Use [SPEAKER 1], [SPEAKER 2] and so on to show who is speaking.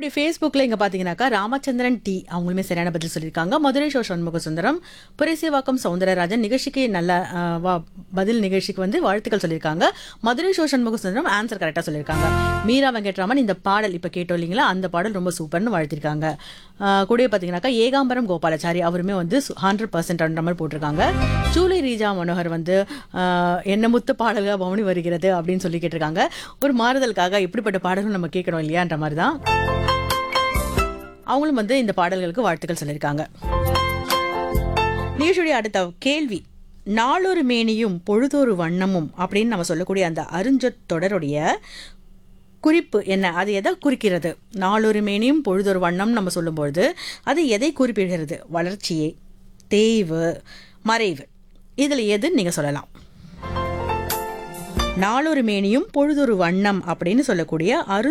[SPEAKER 1] அப்படியே ஃபேஸ்புக்கில் இங்கே பார்த்தீங்கன்னாக்கா ராமச்சந்திரன் டி அவங்களுமே சரியான பதில் சொல்லியிருக்காங்க மதுரை ஷோ சண்முக சுந்தரம் புரேசிவாக்கம் சவுந்தரராஜன் நிகழ்ச்சிக்கு நல்ல ஆ, வா- பதில் நிகழ்ச்சிக்கு வந்து வாழ்த்துக்கள் சொல்லியிருக்காங்க மதுரை ஷோ சண்முக சுந்தரம் ஆன்சர் கரெக்டாக சொல்லியிருக்காங்க மீரா வெங்கட்ராமன் இந்த பாடல் இப்போ கேட்டோம் இல்லைங்களா அந்த பாடல் ரொம்ப சூப்பர்னு வாழ்த்திருக்காங்க ஆ, கூடவே பார்த்தீங்கன்னாக்கா ஏகாம்பரம் கோபாலாச்சாரி அவருமே வந்து ஹண்ட்ரட் பர்சன்ட் மாதிரி போட்டிருக்காங்க ஜூலை ரீஜா மனோகர் வந்து ஆ, என்ன முத்து பாடல்கள் பவனி வருகிறது அப்படின்னு சொல்லி கேட்டிருக்காங்க ஒரு மாறுதலுக்காக இப்படிப்பட்ட பாடல்கள் நம்ம கேட்கணும் இல்லையான்ற மாதிரி தான் அவங்களும் வந்து இந்த பாடல்களுக்கு வாழ்த்துக்கள் சொல்லியிருக்காங்க நிகழ்ச்சியுடைய அடுத்த கேள்வி நாளொரு மேனியும் பொழுதொரு வண்ணமும் அப்படின்னு நம்ம சொல்லக்கூடிய அந்த அருஞ்சொற் தொடருடைய குறிப்பு என்ன அது எதை குறிக்கிறது நாளொரு மேனியும் பொழுதொரு வண்ணம் நம்ம சொல்லும்பொழுது அது எதை குறிப்பிடுகிறது வளர்ச்சியை தேய்வு மறைவு இதில் எது நீங்கள் சொல்லலாம் நாளொரு மேனியும் பொழுதொரு வண்ணம் அப்படின்னு சொல்லக்கூடிய அரு